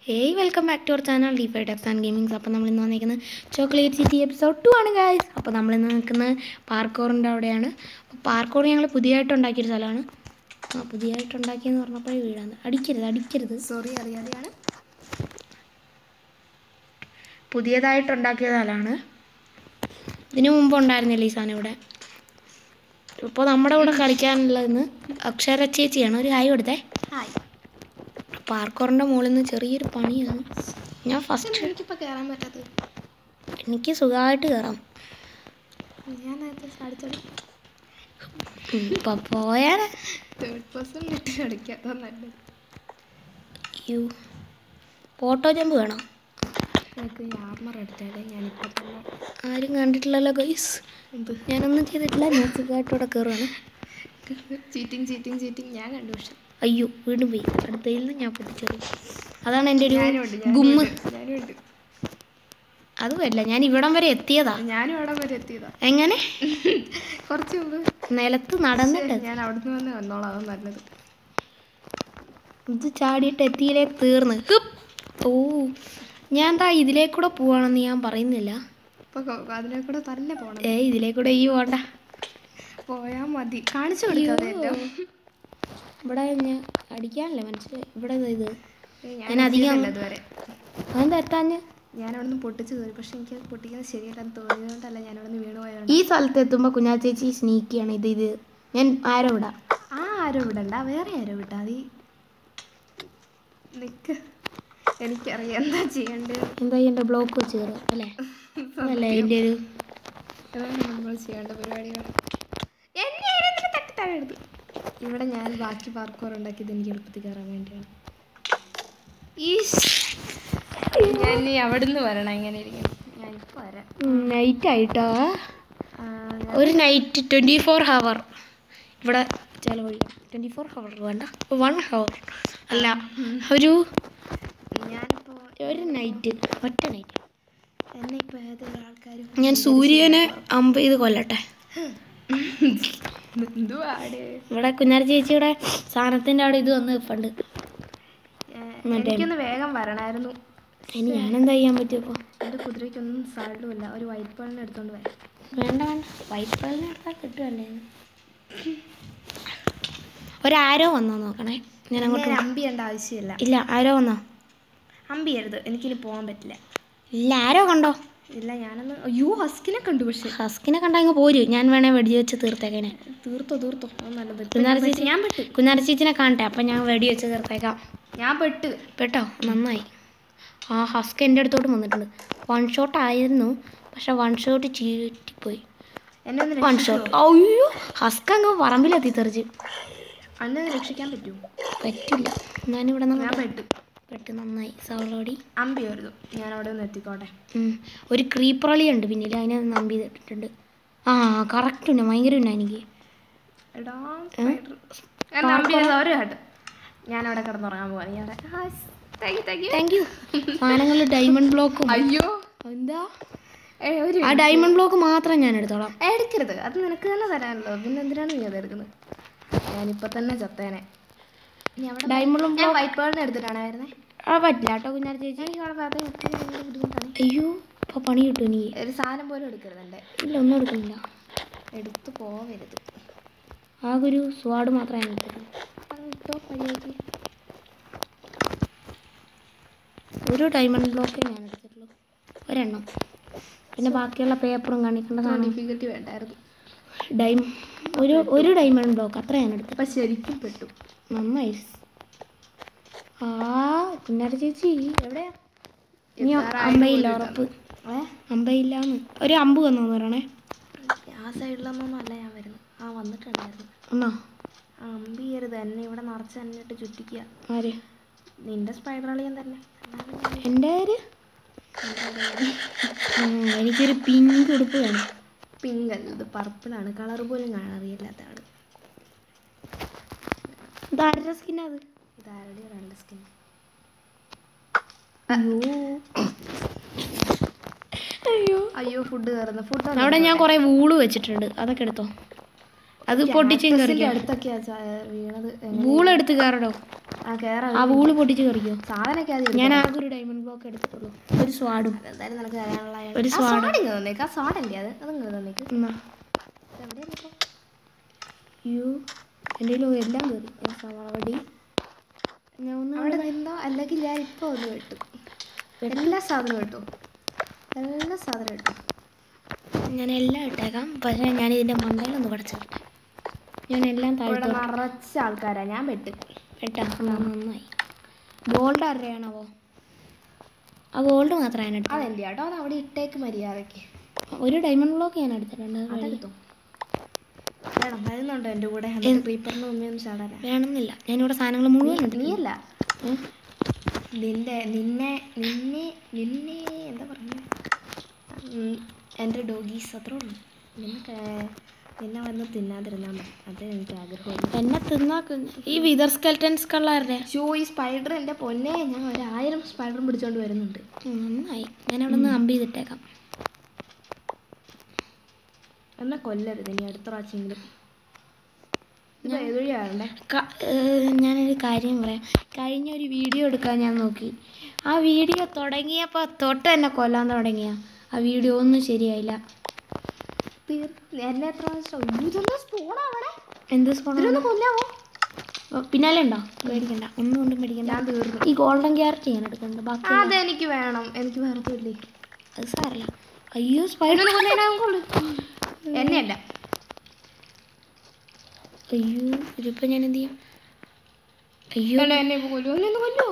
Hey welcome back to our channel Defy techs and gamings അപ്പോൾ നമ്മൾ ഇന്ന് വന്നിരിക്കുന്നത് ചോക്ലേറ്റ് സിറ്റി എപ്പിസോഡ് ടു ആണ് ഗായ്സ് അപ്പോൾ നമ്മൾ ഇന്ന് നിൽക്കുന്നത് പാർക്കോറിൻ്റെ അവിടെയാണ് അപ്പോൾ പാർക്കോർ ഞങ്ങൾ പുതിയതായിട്ട് ഉണ്ടാക്കിയൊരു സ്ഥലമാണ് ആ പുതിയതായിട്ട് ഉണ്ടാക്കിയെന്ന് പറഞ്ഞപ്പോഴേ വീടാണ് അടിക്കരുത് അടിക്കരുത് സോറി അറിയാതെയാണ് പുതിയതായിട്ട് ഉണ്ടാക്കിയ സ്ഥലമാണ് ഇതിനു മുമ്പ് ഉണ്ടായിരുന്നില്ല ഈ സാധനം ഇവിടെ ഇപ്പോൾ നമ്മുടെ കൂടെ കളിക്കാനുള്ളതെന്ന് അക്ഷര ചേച്ചിയാണ് ഒരു ഹായ് കൊടുത്തേ ഹായ് പാർക്കോറിൻ്റെ മുകളിൽ നിന്ന് ചെറിയൊരു പണിയാണ് ഞാൻ ഫസ്റ്റ് എനിക്കിപ്പോൾ കയറാൻ പറ്റാത്തത് എനിക്ക് സുഖമായിട്ട് കയറാം ഞാൻ നേരത്തെ ചാടിച്ചടി ഇപ്പം പോയാൽ തേർഡ് പേഴ്സൺ ഇട്ട് കളിക്കാത്ത നല്ലത് യു ഫോട്ടോ ജമ്പ് വേണം എനിക്ക് ആർമർ എടുത്താലേ ഞാനിപ്പോൾ തന്നെ ആരും കണ്ടിട്ടില്ലല്ലോ ഗൈസ് എന്ത് ഞാനൊന്നും ചെയ്തിട്ടില്ല ഞാൻ സുഖമായിട്ട് ഇവിടെ കയറുവാണ് ചീറ്റിങ് ചീറ്റിങ് ചീറ്റിങ് ഞാൻ കണ്ടു പക്ഷെ അയ്യോ വീണ്ടും പോയി അടുത്തതിൽ നിന്ന് ഞാൻ പൊട്ടിച്ചെറിയും അതാണ് എൻ്റെ ഒരു ഞാനുണ്ട് ഗുമ്മ് ഞാനുണ്ട് അതുമല്ല ഞാൻ ഇവിടം വരെ എത്തിയതാ ഞാനും അവിടെ വരെ എത്തിയതാ എങ്ങനെ കുറച്ച് മുമ്പ് നിലത്ത് നടന്നിട്ട് ഞാൻ അവിടുന്ന് വന്ന് വന്നോളാം അതാണ് നല്ലത് ഇത് ചാടിയിട്ട് എത്തിയില്ലേ തീർന്ന് ഹുപ്പ്. ഓ ഞാൻ ദാ ഇതിലേക്കൂടെ പോവാണെന്ന് ഞാൻ പറയുന്നില്ല ഇപ്പോൾ അതിലെ കൂടെ തന്നെ പോകണം ഏ ഇതിലേക്കൂടെ ഈ പോണ്ട പോയാൽ മതി കാണിച്ചു കൊടുക്കാതെ എല്ലാം ഇവിടെ ഞാൻ അടിക്കാനല്ലേ മനസ്സിലായി ഇവിടെ ദാ ഇത് ഞാൻ ഞാൻ അധികം എത്തിയിട്ടില്ല ഇതുവരെ അതെന്താ എത്താഞ്ഞ് ഞാൻ അവിടുന്ന് പൊട്ടിച്ച് കയറി പക്ഷെ എനിക്ക് അത് പൊട്ടിക്കുന്നത് ശരിയല്ലെന്ന് തോന്നിയതുകൊണ്ടല്ല ഞാൻ അവിടുന്ന് വീണ് പോയതുകൊണ്ട് ഈ സ്ഥലത്ത് എത്തുമ്പോൾ കുഞ്ഞാ ചേച്ചി സ്നീക്കിയാണ് ഇത് ഇത് ഞാൻ ആരോ വിടാം ആ ആരോ വിടണ്ട വേറെ ആരോ വിട്ടാ മതി നിക്ക് എനിക്കറിയാം എന്താ ചെയ്യേണ്ടത് എന്താ എൻ്റെ ബ്ലോക്ക് വെച്ച് കയറുക അല്ലേ അതല്ലേ എൻ്റെ ഒരു അതാണ് നമ്മൾ ചെയ്യേണ്ട പരിപാടികൾ എന്നെ ആരെങ്കിലും തട്ടി താഴെ എടുത്തു ഇവിടെ ഞാൻ ബാക്കി പാർക്കോർ ഉണ്ടാക്കിയത് എനിക്ക് എളുപ്പത്തിൽ കയറാൻ വേണ്ടിയാണ് ഈശ്. ഞാൻ ഇനി അവിടുന്ന് വരണം ഇങ്ങനെ ഇരിക്കണം ഞാനിപ്പോൾ വരാം നൈറ്റ് ആയിട്ടോ ആ, ഒരു നൈറ്റ് ട്വൻറ്റി ഫോർ ഹവർ ഇവിടെ ചിലവഴിക്കാം ട്വൻറ്റി ഫോർ ഹവർ വേണ്ട വൺ ഹവർ അല്ല ഒരു ഞാനിപ്പോൾ ഒരു നൈറ്റ് ഒറ്റ നൈറ്റ് എന്നെ ഇപ്പോൾ ഏതൊരു ആൾക്കാരും ഞാൻ സൂര്യനെ അമ്പ് ചെയ്ത് കൊല്ലട്ടെ എന്തുവാടേ ഇവിടെ കുഞ്ഞാര ചേച്ചിയുടെ സാധനത്തിൻ്റെ അവിടെ ഇത് വന്ന് ഫണ്ട് മറ്റേ എനിക്കൊന്ന് വേഗം വരണമായിരുന്നു ഇനി ഞാനെന്താ ചെയ്യാൻ പറ്റുമപ്പോൾ എൻ്റെ കുതിരയ്ക്കൊന്നും സാൾഡുമില്ല ഒരു വൈറ്റ് പേളിനെ എടുത്തോണ്ട് വരാം വേണ്ട വേണ്ട വൈറ്റ് പേളിനെ എടുത്താൽ കിട്ടുമല്ലേ ഒരാരോ വന്നോ നോക്കണേ ഞാൻ അങ്ങോട്ട് ഞാൻ അമ്പി ചെയ്യേണ്ട ആവശ്യമില്ല ഇല്ല ആരോ വന്നോ അമ്പി ചെയ്യരുത് എനിക്കിനി പോകാൻ പറ്റില്ല ഇല്ല ആരോ കണ്ടോ ഇല്ല ഞാനൊന്ന് അയ്യോ ഹസ്കിനെ കണ്ടു പക്ഷെ ഹസ്കിനെ കണ്ടങ്ങ് പോര് ഞാൻ വേണേ വെടി വെച്ച് തീർത്തേക്കേനെ തീർത്തോ തീർത്തോ അത് നല്ലത് ഇപ്പൊ കുഞ്ഞാര ഞാൻ ചേച്ചി പെട്ട്. ഞാൻ പെട്ട് കുഞ്ഞാര ചേച്ചിനെ കാണട്ടെ അപ്പം ഞാൻ വെടി വെച്ച് തീർത്തേക്കാം ഞാൻ പെട്ട് കേട്ടോ നന്നായി ആ ഹസ്ക് എൻ്റെ അടുത്തോട്ട് വന്നിട്ടുണ്ട് വൺ ഷോട്ട് ആയിരുന്നു പക്ഷെ വൺ ഷോട്ട് ചീറ്റിപ്പോയി എന്നെ ഒന്ന് വൺ രക്ഷിച്ചോ ഷോട്ട് അയ്യോ ഹസ്ക് അങ്ങ് പറമ്പിലെത്തി തെറിച്ച് അന്നെ ഒന്ന് രക്ഷിക്കാൻ പറ്റുമോ പറ്റില്ല ഞാനിവിടെ നിന്ന് ഞാൻ പെട്ട് പെട്ട് നന്നായി സവളോടി അമ്പി ചെയ്യരുത് ഞാൻ അവിടെ ഒന്ന് എത്തിക്കോട്ടെ ഉം. ഒരു ക്രീപ്പറളി ഉണ്ട് പിന്നിൽ അതിനെ നമ്പി ചെയ്തിട്ടുണ്ട് ആ കറക്റ്റ് ഉണ്ട് ഭയങ്കര ഉണ്ട് എനിക്ക് എടാ spider. എന്നെ അമ്പി ചെയ്ത ഒരു കേട്ട് ഞാൻ അവിടെ കിടന്നുറങ്ങാൻ പോവാ നീ അവിടെ thank you thank you thank you സാധനങ്ങളിൽ ഡയമണ്ട് ബ്ലോക്കും അയ്യോ എന്താ ഏ, ഒരു ആ ഡയമണ്ട് ബ്ലോക്ക് മാത്രം ഞാൻ എടുത്തോളാം എടുക്കരുത് അത് നിനക്ക് തന്നെ തരാനല്ലോ പിന്നെ എന്തിനാണ് നീ അത് എടുക്കുന്നത് ഞാനിപ്പോ തന്നെ ചത്തേനെ ഇനി അവിടെ ഡയമണ്ട് ഞാൻ വൈറ്റ് പേളിനെ എടുത്തിട്ടാണ് വരുന്നത് ആ പറ്റില്ല കേട്ടോ കുഞ്ഞാർ ചേച്ചി എനിക്ക് അവിടെ ഭാഗത്ത് എത്തിക്കാൻ ഭയങ്കര ബുദ്ധിമുട്ടാണ് അയ്യോ ഇപ്പൊ പണി കിട്ടും എനിക്ക് ഒരു സാധനം പോലും എടുക്കരുത് എൻ്റെ ഇല്ല ഒന്നും എടുക്കുന്നില്ല എടുത്തു പോവരുത് ആകെ ഒരു സ്വാഡ് മാത്രമേ ഞാൻ എടുത്തിട്ടുള്ളൂ അത് ഇട്ടോ പഴിയാക്കി ഒരു ഡയമണ്ട് ബ്ലോക്കേ ഞാൻ എടുത്തിട്ടുള്ളൂ ഒരെണ്ണം പിന്നെ ബാക്കിയുള്ള പേപ്പറും കാണിക്കേണ്ട സാധനം ഡിഫിക്കൽറ്റി വേണ്ടായിരുന്നു ഡൈം ഒരു ഒരു ഡയമണ്ട് ബ്ലോക്ക് അത്ര ഞാൻ എടുത്തു അപ്പം ശരിക്കും പെട്ടു നന്നായി ആ കുഞ്ഞാര ചേച്ചി എവിടെയാ ഇനി അമ്പയില്ല ഉറപ്പ് ഏ അമ്പയില്ലാന്ന് ഒരു അമ്പ് വന്നു പറയണേ ആ സൈഡിലൊന്നും അല്ല ഞാൻ വരുന്നത് ആ വന്നിട്ടുണ്ടായിരുന്നു എന്നാ ആ അമ്പി ചെയ്യരുത് എന്നെ ഇവിടെ നിറച്ച് എന്നിട്ട് ചുറ്റിക്കുക ആര് നിന്റെ സ്പൈഡറളിയൻ തന്നെ എന്നാലും ഞാൻ എൻ്റെ ആര് ഉം, എനിക്കൊരു പിങ്ക് ഉടുപ്പ് വേണം പിങ്ക് അല്ല ഇത് പർപ്പിളാണ് കളർ പോലും കാണാൻ അറിയില്ലാത്ത ആള് ഇത് ആരുടെ സ്കിന്നാ അത് ഇതാരുടെ രണ്ട് സ്കിൻ അയ്യോ അയ്യോ അയ്യോ ഫുഡ് കയറുന്നു ഫുഡ് അവിടെ ഞാൻ കുറെ വൂള് വെച്ചിട്ടുണ്ട് അതൊക്കെ എടുത്തോ അത് പൊട്ടിച്ചും കയറി അടുത്തൊക്കെയാ ചാ- വീണത് വൂളെടുത്ത് കയറടോ ആ കേറാം ആ വൂള് പൊട്ടിച്ച് കറിക്കോ സാധനമൊക്കെ ആദ്യം ഞാൻ ആകെ ഒരു ഡയമണ്ട് ബ്ലോക്ക് എടുത്തിട്ടുള്ളൂ ഒരു സ്വാഡും എന്തായാലും നിനക്ക് തരാനുള്ള ഒരു ആ സ്വാഡ്. സ്വാഡ് ഇങ്ങ് തന്നേക്ക് ആ സ്വാഡല്ലേ അത് അത് ഇങ്ങ് തന്നേക്ക് എന്നാ എവിടെയാണ് ഇപ്പൊ? അയ്യോ എൻ്റെ കയ്യിൽ എല്ലാം കയറി ഞാൻ സവാള വടി ഞാൻ ഒന്ന് അവിടെ നിന്നോ അല്ലെങ്കിൽ ഞാൻ ഇപ്പോൾ ഒന്ന് വെട്ടും എല്ലാ സാധനവും കിട്ടും എല്ലാ സാധനവും കിട്ടും ഞാൻ എല്ലാം ഇട്ടേക്കാം പക്ഷേ ഞാൻ ഇതിൻ്റെ മണ്ടയിലൊന്ന് പടച്ചിട്ടെ ഞാൻ എല്ലാം ഇവിടെ താഴ്ത്തു നിറച്ച ആൾക്കാരാ ഞാൻ വെട്ട് ഇട്ടാ നന്നായി ഗോൾഡ് ആരുടെയാണാവോ ആ ഗോൾഡ് മാത്രമേ ഞാൻ എടുത്തു അതെന്റെ കേട്ടോ അത് അവിടെ ഇട്ടേക്ക് മര്യാദക്ക് ഒരു ഡയമണ്ട് ബ്ലോക്ക് ഞാൻ എടുത്തിട്ടുണ്ട് അതെടുത്തോ വേണം വരുന്നുണ്ടോ എൻ്റെ കൂടെ ക്രീപ്പറിന് മുമ്പേ ഒന്ന് ചാടാനാ വേണമെന്നില്ല ഞാനിവിടെ സാധനങ്ങൾ മുഴുവൻ ഉണ്ട് നീയല്ല നിന്റെ നിന്നെ നിന്നെ നിന്നെ എന്താ പറയുന്നത് എൻ്റെ ഡോഗീസ് അത്രേ ഉള്ളൂ നിനക്ക് നിന്നെ വന്ന് തിന്നാതിരുന്നാൽ മതി അതേ എനിക്ക് ആഗ്രഹമുള്ളൂ എന്നെ തിന്നാക്കുന്ന ഈ വിതർ സ്കെൽറ്റൻസ് കള്ളാരുടെ ഷൂ ഈ സ്പൈഡർ എൻ്റെ പൊന്നെ ഞാൻ ഒരായിരം സ്പൈഡറും പിടിച്ചോണ്ട് വരുന്നുണ്ട് നന്നായി ഞാൻ അവിടെ നിന്ന് അമ്പ് ചെയ്തിട്ടേക്കാം എന്നെ കൊല്ലരുത് ഇനി അടുത്ത പ്രാവശ്യമെങ്കിലും ഇത് ഏതുവഴിയാണേ ക- ഏഹ് ഞാനൊരു കാര്യം പറയാം കഴിഞ്ഞ ഒരു വീഡിയോ എടുക്കാൻ ഞാൻ നോക്കി ആ വീഡിയോ തുടങ്ങിയപ്പോൾ തൊട്ട് എന്നെ കൊല്ലാൻ തുടങ്ങിയ ആ വീഡിയോ ഒന്നും ശരിയായില്ല എന്നെ എത്ര പ്രാവശ്യം ഇതൊന്നും സ്പൂണാവണേ എന്ത് സ്പോണ ഇതിലൊന്ന് കൊല്ലാവോ പിന്നാലെ ഉണ്ടോ പേടിക്കണ്ട ഒന്നും കൊണ്ടും പേടിക്കണ്ട ഞാൻ തീർന്നു ഈ ഗോൾഡൻ ക്യാരറ്റ് ഞാൻ എടുക്കുന്നുണ്ട് ബാക്കി അതെനിക്ക് വേണം എനിക്ക് വേറെ ഇല്ലേ അത് സാരല്ല അയ്യോ സ്പൈഡർ എന്നെയല്ല അയ്യോ ഇതിപ്പോൾ ഞാൻ എന്ത് ചെയ്യും അയ്യോ എന്നെ എന്നെ കൊല്ലു എന്നെ ഒന്ന് കൊല്ലു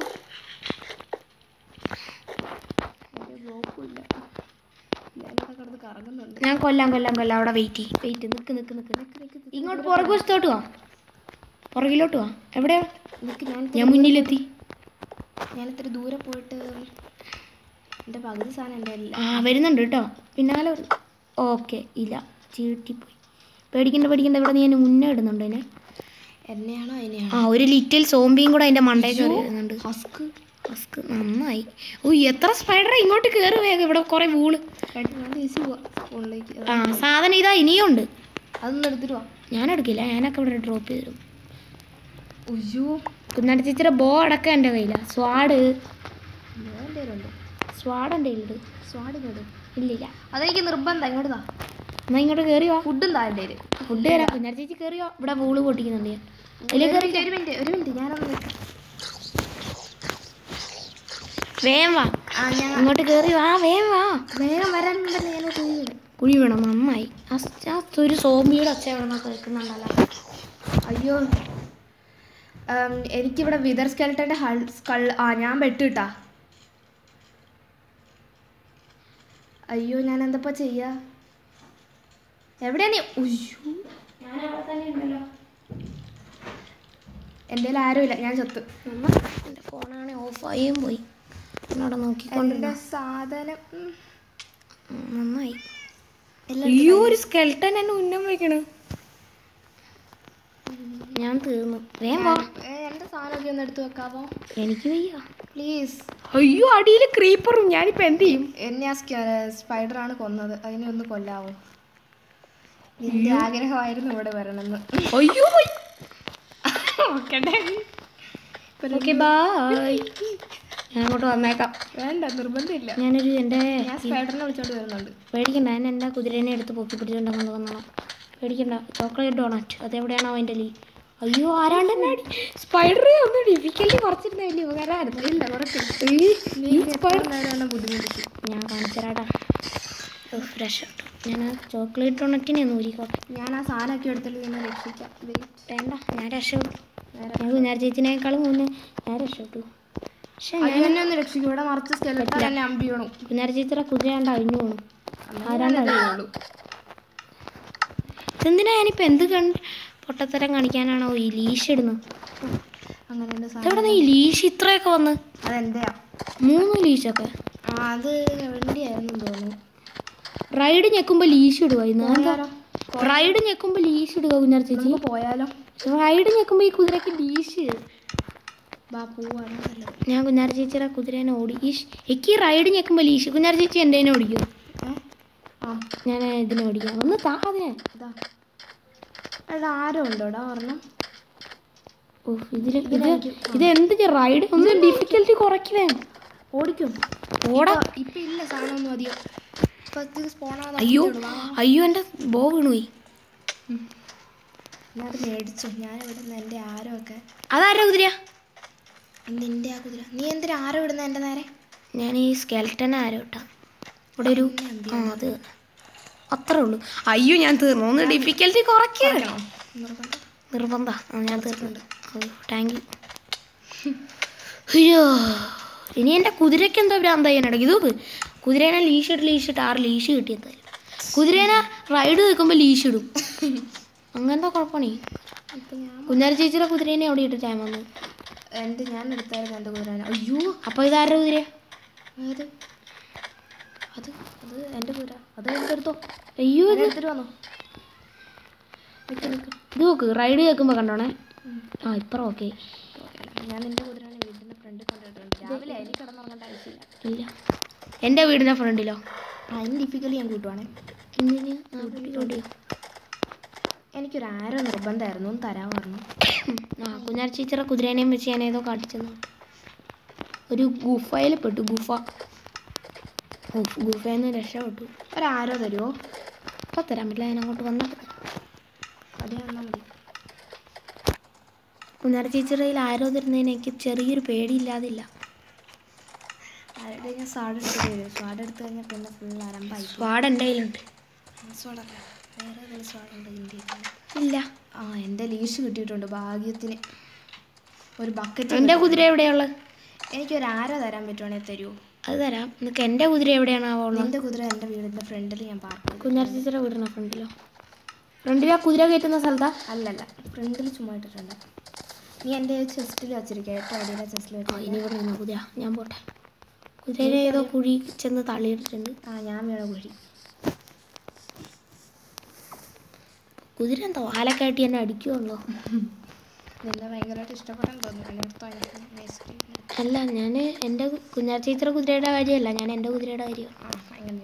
ഞാനിവിടെ കിടന്ന് കറങ്ങുന്നുണ്ട് ഞാൻ കൊല്ലാം കൊല്ലാം കൊല്ലാം അവിടെ വെയിറ്റ് ചെയ്യും വെയിറ്റ് നിക്ക് നിക്ക് നിക്ക് നിക്ക് ഇങ്ങോട്ട് പുറകു വശത്തോട്ട് വാ പുറകിലോട്ട് വാ എവിടെയാ നിനക്ക് ഞാൻ ഞാൻ മുന്നിലെത്തി ഞാൻ ഇത്തിരി ദൂരെ പോയിട്ട് എൻ്റെ പകുതി സാധനം എൻ്റെ ഇല്ല ആ വരുന്നുണ്ട് കേട്ടോ പിന്നാലെ ഓക്കെ ഇല്ല ചീട്ടിപ്പോയി പേടിക്കണ്ട പേടിക്കണ്ട ഇവിടെ നീ എന്നെ മുന്നേ ഇടുന്നുണ്ട് എന്നെ എന്നെയാണോ അതിനെയാണോ ആ ഒരു ലിറ്റിൽ സോംബിയും കൂടെ അതിൻ്റെ മണ്ടയിൽ കയറി വരുന്നുണ്ട് ഹസ്ക് ഹസ്ക് നന്നായി ഓ എത്ര സ്പൈഡർ ഇങ്ങോട്ട് കയറി വേഗം ഇവിടെ കുറേ വൂള് കേട്ടോ ഞാൻ തിരിച്ചു പോവാം ഫോണിലേക്ക് ആ സാധനം ഇതാ ഇനിയും ഉണ്ട് അതൊന്നും എടുത്തിട്ട് വാ ഞാൻ എടുക്കില്ല ഞാനൊക്കെ ഇവിടെ ഡ്രോപ്പ് ചെയ്തു അയ്യോ കുന്നാടി ചേച്ചിയുടെ ബോ അടക്കം എൻ്റെ കയ്യിലാണ് സ്വാഡ് ഞാൻ പേരുണ്ട് സ്വാഡ് എൻ്റെ കയ്യിലുണ്ട് സ്വാഡിനോട് ഇല്ലില്ല അതെനിക്ക് നിർബന്ധം ഇങ്ങോട്ട് താ എന്നാ ഇങ്ങോട്ട് കയറി വാ ഫുഡും താ എൻ്റെ കയ്യില്. ഫുഡ് തരാം കുഞ്ഞാടി ചേച്ചി കയറി വാ ഇവിടെ വൂള് പൊട്ടിക്കുന്നുണ്ട് ഞാൻ അതിലേക്ക് ഒരു മിനിറ്റ് ഒരു മിനിറ്റ് ഒരു മിനിറ്റ് ഞാനൊന്ന് നിൽക്കാം. വേഗം വാ ആ ഞാൻ ഇങ്ങോട്ട് കയറി വാ വേഗം വാ വേഗം വരാനുണ്ടല്ലോ ഞാൻ കുഴിയിടും കുഴി വേണം നന്നായി ആ സ്- ആ ഒരു സോംബിയുടെ ഒച്ച വേണം കേൾക്കുന്നുണ്ടല്ലോ അയ്യോ ഉം, എനിക്കിവിടെ വിതർ സ്കെൽട്ടൻ്റെ ഹൾ സ്കൾ ആ ഞാൻ വെട്ടിട്ടാ അയ്യോ ഞാൻ എന്തപ്പോ ചെയ്യാ എവിടെയാ നീ ഉയ്യോ എൻ്റെ കയ്യിൽ ആരുമില്ല ഞാൻ ചത്തു എൻ്റെ ഫോണാണെ ഓഫായും പോയി എന്നോട് നോക്കിക്കൊണ്ട് എൻ്റെ സാധനം ഉം. ഉം, നന്നായി അയ്യോ ഒരു സ്കെൽട്ടൻ എന്നെ ഉന്നം വെക്കണ് ഞാൻ തീർന്നു വേഗം വാ ഏ, എൻ്റെ സാധനമൊക്കെ ഒന്ന് എടുത്തു വെക്കാവോ എനിക്ക് വയ്യ പ്ലീസ് അയ്യോ അടിയിൽ ക്രീപ്പറും ഞാനിപ്പോൾ എന്ത് ചെയ്യും എന്നെ ആ സ്പൈഡറാണ് കൊന്നത് അതിനെ ഒന്ന് കൊല്ലാവോ നിന്റെ ആഗ്രഹമായിരുന്നു ഇവിടെ വരണമെന്ന് അയ്യോ പോയി നോക്കട്ടെ ഓക്കെ ബായ് ഞാൻ അങ്ങോട്ട് വന്നേക്കാം വേണ്ട നിർബന്ധമില്ല ഞാനൊരു എൻ്റെ ഞാൻ സ്പൈഡറിനെ വിളിച്ചോണ്ട് വരുന്നുണ്ട് പേടിക്കണ്ട ഞാൻ എൻ്റെ കുതിരേനെ എടുത്ത് പൊക്കി പിടിച്ചുകൊണ്ട് കൊണ്ട് വന്നോളാം പേടിക്കണ്ട ചോക്ലേറ്റ് ഡോണറ്റ് അതെവിടെയാണോ അതിൻ്റെ ലീ അയ്യോ ആരാണ്ട് എന്നെ അടി സ്പൈഡർ ഒന്ന് ഡിഫിക്കൽറ്റി കുറച്ചിരുന്ന വലിയ ഉപകാരമായിരുന്നു ഇല്ല കുറച്ചില്ല ഈ സ്പൈഡർ നേരം ബുദ്ധിമുട്ടിച്ചു ഞാൻ കാണിച്ചരാടാ ഫ്രഷ് ഞാൻ ചോക്ലേറ്റ് ഡോണറ്റിനെ ഒന്ന് ഊരിക്കോട്ടെ ഞാൻ ആ സാധനമൊക്കെ എടുത്തിട്ട് നിന്നെ രക്ഷിക്കാം വെയിറ്റ് വേണ്ട ഞാൻ രക്ഷപ്പെട്ടു ഞാൻ കുഞ്ഞാരി ചേച്ചിനേക്കാളും മുന്നേ ഞാൻ രക്ഷപ്പെട്ടു പക്ഷേ ഞാൻ അതിനെ ഒന്ന് രക്ഷിക്കും ഇവിടെ മറിച്ച് സ്കെലട്ടൻ എന്നെ അമ്പി വീണു കുഞ്ഞാരി ചേച്ചിയുടെ കുതിരയാണ്ട് അഴിഞ്ഞു പോണു ആരാണ്ട് ഞാനതേ അഴിഞ്ഞു ഉള്ളൂ. ഇതെന്തിനാ ഞാനിപ്പോൾ എന്ത് കണ്ട് പൊട്ടത്തരം കാണിക്കാനാണോ ഈ ലീഷ് ഇടുന്നത് അങ്ങനെ ഉണ്ട് സാധനം ഇതെവിടെ ഈ ലീഷ് ഇത്രയൊക്കെ വന്ന് അതെന്റെയാ മൂന്ന് ലീഷൊക്കെ ആ അത് എവിടെയായിരുന്നു തോന്നുന്നു റൈഡ് ഞെക്കുമ്പോൾ ലീഷ് ഇടുക ഇന്ന് എന്താ പോയാലോ? റൈഡ് ഞെക്കുമ്പോൾ ലീഷ് ഇടുക കുഞ്ഞാരി ചേച്ചി നമുക്ക് പോയാലോ റൈഡ് ഞെക്കുമ്പോൾ ഈ കുതിരയ്ക്ക് ലീഷ് ബാ പോവാണ് നല്ലത് ഞാൻ കുഞ്ഞാരി ചേച്ചിയുടെ കുതിരേനെ ഓടി ഈഷ് എനിക്ക് ഈ റൈഡ് ഞെക്കുമ്പോൾ ലീഷ് കുഞ്ഞാരി ചേച്ചി എന്തേനെ ഓടിക്കുമോ ഏ ആ ഞാൻ ഇതിനെ ഓടിക്കാം ഒന്ന് താ അതിനെ ഇതാ എടാ ആരോ ഉണ്ടോടാ ഒരെണ്ണം ഓ ഇതിൽ ഇത് ഇത് എന്ത് റൈഡ് ഒന്ന് ഡിഫിക്കൽറ്റി കുറയ്ക്കണേ ഓടിക്കും ഓടാ ഇപ്പൊ ഇല്ല സാധനമൊന്നും അധികം ഇപ്പൊ ഇത് സ്പോണാതെ അയ്യോ അയ്യോ എൻ്റെ ബോ വീണുപോയി ഞാൻ അത് മേടിച്ചു ഞാൻ ഇവിടെ നിന്ന് എൻ്റെ ആരോ ഒക്കെ അതാരാ കുതിര നിന്റെ ആ കുതിര നീ എന്തിനാ ആരോ ഇടുന്ന എൻ്റെ നേരെ ഞാൻ ഈ സ്കെൽറ്റൻ ആരോ ഇട്ടാ ഇവിടെ ഒരു ആ അത് അത്രേ ഉള്ളൂ അയ്യോ ഞാൻ തീർന്നു ഒന്ന് ഡിഫിക്കൽറ്റി കുറയ്ക്കുക നിർബന്ധം നിർബന്ധ ആ ഞാൻ തീർന്നുണ്ട് താങ്ക് യു അയ്യോ ഇനി എൻ്റെ കുതിരയ്ക്ക് എന്താ ഭ്രാന്തായി ഇടയ്ക്ക് ഇത് നോക്ക് കുതിരേനെ ലീഷിട്ട് ലീഷിട്ട് ആറ് ലീഷ് കിട്ടി എന്തായാലും കുതിരേനെ റൈഡ് നിൽക്കുമ്പോൾ ലീഷ് ഇടും അങ്ങനത്തെ കുഴപ്പമാണേ ഇപ്പൊ ഞാൻ കുഞ്ഞാരി ചേച്ചിയുടെ കുതിരേനെ അവിടെ ഇട്ട് ടൈം വന്നു എൻ്റെ ഞാൻ എടുത്തായിരുന്നു എൻ്റെ കുതിരനെ അയ്യോ അപ്പോൾ ഇതാരുടെ കുതിര അത് അത് അത് എൻ്റെ കുതിര അത് എടുത്തെടുത്തോ അയ്യോ ഇത് എടുത്തിട്ട് വന്നോ നിൽക്ക് നിൽക്ക് ഇത് നോക്ക് റൈഡ് കേൾക്കുമ്പോൾ കണ്ടോണേ ആ ഇപ്പം ഓക്കെ ഞാൻ എൻ്റെ കുതിരനെ വീടിൻ്റെ ഫ്രണ്ട് കൊണ്ടിട്ടുണ്ട് രാവിലെ അതിൽ കിടന്നുറങ്ങേണ്ട ആവശ്യമില്ല ഇല്ല എൻ്റെ വീടിൻ്റെ ഫ്രണ്ടിലോ അതിന് ഡിഫിക്കലി ഞാൻ കൂട്ടുവാണേ എന്തിന് ആ വീട്ടിലോട്ട് എനിക്കൊരു ആരോ നിർബന്ധമായിരുന്നു ഒന്ന് തരാൻ പറഞ്ഞു ആ കുഞ്ഞാരി ചേച്ചിയുടെ കുതിരേനെയും വെച്ച് ഞാൻ ഏതോ കാട്ടിച്ചെന്നു ഒരു ഗുഫയിൽ പെട്ടു ഗുഫ ഗുഫ് ഗുഫയിൽ നിന്ന് രക്ഷപ്പെട്ടു ഒരു ആരോ തരുമോ അപ്പം തരാൻ പറ്റില്ല ഞാൻ അങ്ങോട്ട് വന്നിട്ട് അത് തന്നാൽ മതി കുഞ്ഞാരി ചേച്ചിയുടെ കയ്യിൽ ആരോ തരുന്നതിന് എനിക്ക് ചെറിയൊരു പേടിയില്ലാതില്ല ആരുടെ ഞാൻ സ്വാഡ് എടുത്ത് തരും സ്വാഡ് എടുത്ത് കഴിഞ്ഞാൽ പിന്നെ ഫുൾ അരമ്പായി സ്വാഡ് എൻ്റെ കയ്യിലുണ്ട് സ്വാഡല്ല വേറെ ഏതെങ്കിലും സ്വാഡുണ്ട് ഇന്ത്യയിൽ ഇല്ല ആ എൻ്റെ ലീഷ് കിട്ടിയിട്ടുണ്ട് ഭാഗ്യത്തിന് ഒരു ബക്കറ്റ് എൻ്റെ കുതിര എവിടെയുള്ളത് എനിക്കൊരു ആരോ തരാൻ പറ്റുവാണെങ്കിൽ തരുമോ അത് തരാം നിനക്ക് എൻ്റെ കുതിര എവിടെയാണ് ഉള്ളത് എൻ്റെ കുതിര എൻ്റെ വീടിൻ്റെ ഫ്രണ്ടിൽ ഞാൻ പാർക്ക് കുഞ്ഞാരി ചേച്ചിയുടെ വീടിനോ ഫ്രണ്ടിലോ ഫ്രണ്ടിൽ ആ കുതിര കയറ്റുന്ന സ്ഥലത്താ അല്ലല്ല ഫ്രണ്ടിൽ ചുമ്മാ ഇട്ടിട്ടുണ്ട് നീ എൻ്റെ ചെസ്റ്റിൽ വെച്ചിരിക്കുക ഏറ്റവും അടിയിലെ ചെസ്റ്റിൽ ആ വെച്ചിരിക്കുക ഇനി ഇവിടെ നിന്ന് കുതിര ഞാൻ പോട്ടെ കുതിരയെ ഏതോ കുഴി ചെന്ന് തള്ളിയിട്ടിട്ടുണ്ട് ആ ഞാൻ വീണ കുഴി കുതിര എന്താ വാലക്കാട്ടി എന്നെ അടിക്കുമല്ലോ നിന്നെ ഭയങ്കരമായിട്ട് ഇഷ്ടപ്പെടാൻ തോന്നുന്നു എന്നോടത്തോ എനിക്ക് അല്ല ഞാൻ എൻ്റെ കുഞ്ഞാർ ചേച്ചിയുടെ കുതിരയുടെ കാര്യമല്ല ഞാൻ എൻ്റെ കുതിരയുടെ കാര്യം ആ അങ്ങനെ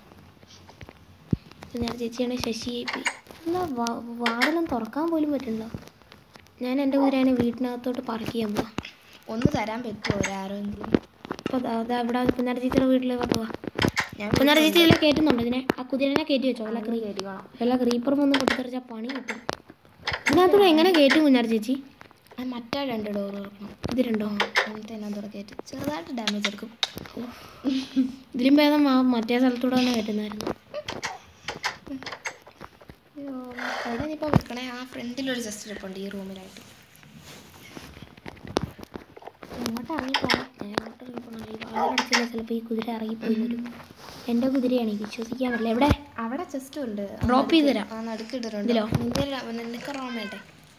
കുഞ്ഞാർ ചേച്ചിയാണ് ശശി പോയി അല്ല വാ- വാതിലൊന്നും തുറക്കാൻ പോലും പറ്റില്ല ഞാൻ എൻ്റെ കുതിരേനെ വീട്ടിനകത്തോട്ട് പാർക്ക് ചെയ്യാൻ പോവാം ഒന്ന് തരാൻ പറ്റുമോ ഒരാരെങ്കിലും അപ്പോൾ അതാ ഇവിടെ കുഞ്ഞാർ ചേച്ചിയുടെ വീട്ടിൽ പോവാ ഞാൻ കുഞ്ഞാർ ചേച്ചി ഇതിൽ കയറ്റുന്നുണ്ട് ഇതിനെ ആ കുതിരനെ കയറ്റി വെച്ചോ വല്ല ക്രീ കയറിക്കോളാം വല്ല ക്രീപ്പറും വന്ന് പൊട്ടിത്തെറിച്ചാൽ പണി കിട്ടും ഇതിനകത്തൂടെ എങ്ങനെ കയറ്റും കുഞ്ഞാർ ചേച്ചി ആ മറ്റേ രണ്ട് ഡോർ തുറക്കണം ഇത് രണ്ടോ എന്നിട്ട് അതിനകത്തോടെ കയറ്റി ചെറുതായിട്ട് ഡാമേജ് എടുക്കും ഇതിലും ഭേദം ആ മറ്റേ സ്ഥലത്തൂടെ തന്നെ കയറ്റുന്നായിരുന്നു അയ്യോ എവിടെ നീ ഇപ്പോൾ വെക്കണേ ആ ഫ്രണ്ടിലൊരു ജസ്റ്റ് ഇരിപ്പുണ്ട് ഈ റൂമിലായിട്ട് എങ്ങോട്ട് ഇറങ്ങിപ്പോണം ഞാൻ എങ്ങോട്ട് ഇറങ്ങിപ്പോണം ഈ വാതിലടച്ചില്ല ചിലപ്പോൾ ഈ കുതിര ഇറങ്ങിപ്പോയി വരും എൻ്റെ കുതിരയാണ് ഈ വിശ്വസിക്കാൻ പറ്റില്ല എവിടെ അവിടെ ചെസ്റ്റും ഉണ്ട് ഡ്രോപ്പ് ചെയ്ത് തരാം ആ നടുക്കിട്ടിട്ടുണ്ട് ഇതിലോ? നിന്റെ നിനക്ക് റോം വേണ്ടേ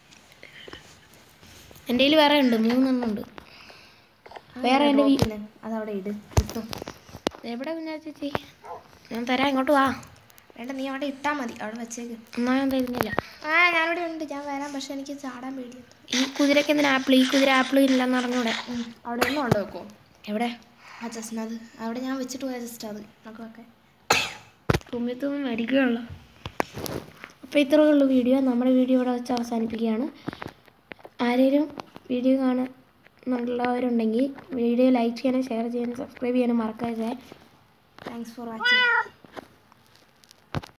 എൻ്റെ കയ്യിൽ വേറെ ഉണ്ട് മൂന്നെണ്ണം ഉണ്ട് വേറെ എൻ്റെ വീ പിന്നെ അതവിടെ ഇട് കിട്ടും എവിടെ കുഞ്ഞാ ചേച്ചി ഞാൻ തരാം ഇങ്ങോട്ട് വാ വേണ്ട നീ അവിടെ ഇട്ടാൽ മതി അവിടെ വെച്ചേക്ക് എന്നാ ഞാൻ തരുന്നില്ല ആ ഞാനിവിടെ ഉണ്ട് ഞാൻ വരാം പക്ഷെ എനിക്ക് ചാടാൻ പേടിയുണ്ട് ഈ കുതിരയ്ക്ക് എന്തിനാ ആപ്പിൾ ഈ കുതിര ആപ്പിൾ ഇല്ലെന്ന് അറിഞ്ഞൂടെ അവിടെ ഒന്നും കൊണ്ട് വെക്കോ എവിടെ ആ ജസ്റ്റിനത് അവിടെ ഞാൻ വെച്ചിട്ട് പോയ ജസ്റ്റ് അത് നമുക്ക് വെക്കാൻ തുമ്മി തുമ്മി മരിക്കുകയുള്ളു അപ്പോൾ ഇത്രയേ ഉള്ളൂ വീഡിയോ നമ്മുടെ വീഡിയോ ഇവിടെ വെച്ച് അവസാനിപ്പിക്കുകയാണ് ആരെങ്കിലും വീഡിയോ കാണുന്നുള്ളവരുണ്ടെങ്കിൽ വീഡിയോ ലൈക്ക് ചെയ്യാനും ഷെയർ ചെയ്യാനും സബ്സ്ക്രൈബ് ചെയ്യാനും മറക്കാതെ താങ്ക്സ് ഫോർ വാച്ചിങ്